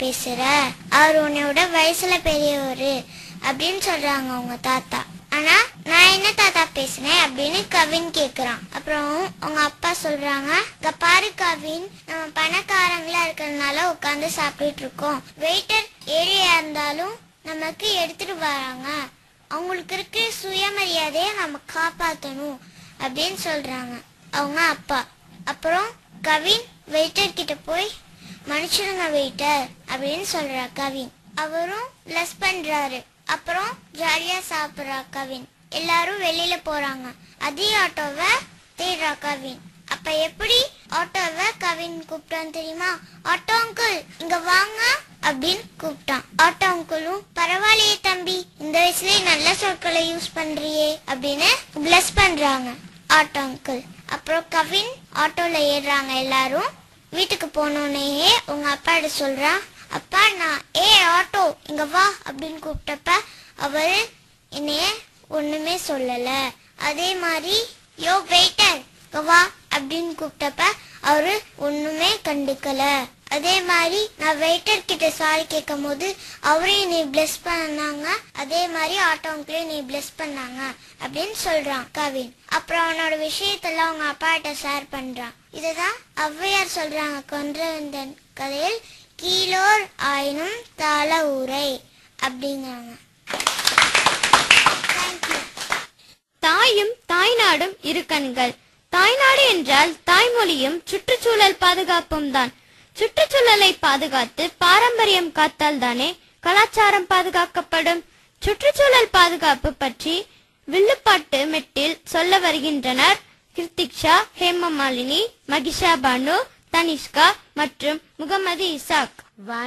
பேசுற அவர் உன்னையோட வயசுல பெரியவரு அப்படின்னு சொல்றாங்க உங்க தாத்தா ஆனா நான் என்ன தாத்தா பேசுனேன் அப்படின்னு கவின் கேக்குறான் அப்புறம் உங்க அப்பா சொல்றாங்க இங்க பாரு கவின் நம்ம பணக்காரங்களா இருக்கிறதுனால உட்காந்து சாப்பிட்டுட்டு இருக்கோம் வெயிட்டர் ஏழையா இருந்தாலும் நமக்கு எடுத்துட்டு வராங்க அவங்களுக்கு இருக்கிற சுயமரியாதையை நம்ம காப்பாத்தணும் அப்படின்னு சொல்றாங்க அவங்க அப்பா அப்புறம் கவின் வெயிட்டர் கிட்ட போய் மன்னிச்சிடுங்க வெயிட்டர் அப்படின்னு சொல்றா கவின் அவரும் பிளஸ் பண்றாரு அப்புறம் ஜாலியா சாப்பிடுறா கவின் எல்லாரும் வெளியில போறாங்க அதே ஆட்டோவை தேடுறா கவின் அப்ப எப்படி ஆட்டோவை கவின் கூப்பிட்டான் தெரியுமா ஆட்டோ அங்கிள் இங்க வாங்க அப்படின்னு கூப்பிட்டான் ஆட்டோ அங்கிளும் பரவாயில்லையே தம்பி இந்த வயசுலயே நல்ல சொற்களை யூஸ் பண்றியே அப்படின்னு பிளஸ் பண்றாங்க ஆட்டோ அங்கிள் அப்புறம் கவின் ஆட்டோல ஏறுறாங்க எல்லாரும் வீட்டுக்கு போனோடனேயே உங்க அப்பாட்ட சொல்றா அப்பா நான் ஏ ஆட்டோ இங்க வா அப்படின்னு கூப்பிட்டப்ப அவரு என்னைய ஒண்ணுமே சொல்லல அதே மாதிரி யோ வெயிட்டர் இங்க வா அப்படின்னு கூப்பிட்டப்ப அவரு ஒண்ணுமே கண்டுக்கல அதே மாதிரி நான் வெயிட்டர் கிட்ட சாரி கேட்கும் போது அவரையும் நீ பிளஸ் பண்ணாங்க அதே மாதிரி ஆட்டோ அங்கிளையும் நீ பிளஸ் பண்ணாங்க அப்படின்னு சொல்றான் கவின் அப்புறம் அவனோட விஷயத்தெல்லாம் அவங்க அப்பாட்ட ஷேர் பண்றான் இதுதான் ஔவையார் சொல்றாங்க கொன்றவந்தன் கதையில் கீழோர் ஆயினும் தாள ஊரை அப்படிங்கிறாங்க தேங்க்யூ தாயும் தாய்நாடும் இரு கண்கள் தாய்நாடு என்றால் தாய்மொழியும் சுற்றுச்சூழல் பாதுகாப்பும் தான் சுற்றுச்சூழலை பாதுகாத்து பாரம்பரியம் காத்தால் தானே கலாச்சாரம் பாதுகாக்கப்படும் சுற்றுச்சூழல் பாதுகாப்பு பற்றி வில்லுப்பாட்டு மெட்டில் சொல்ல வருகின்றனர் கிருத்திக்ஷா ஹேமமாலினி மகிஷா பானு தனிஷ்கா மற்றும் முகமது இசாக்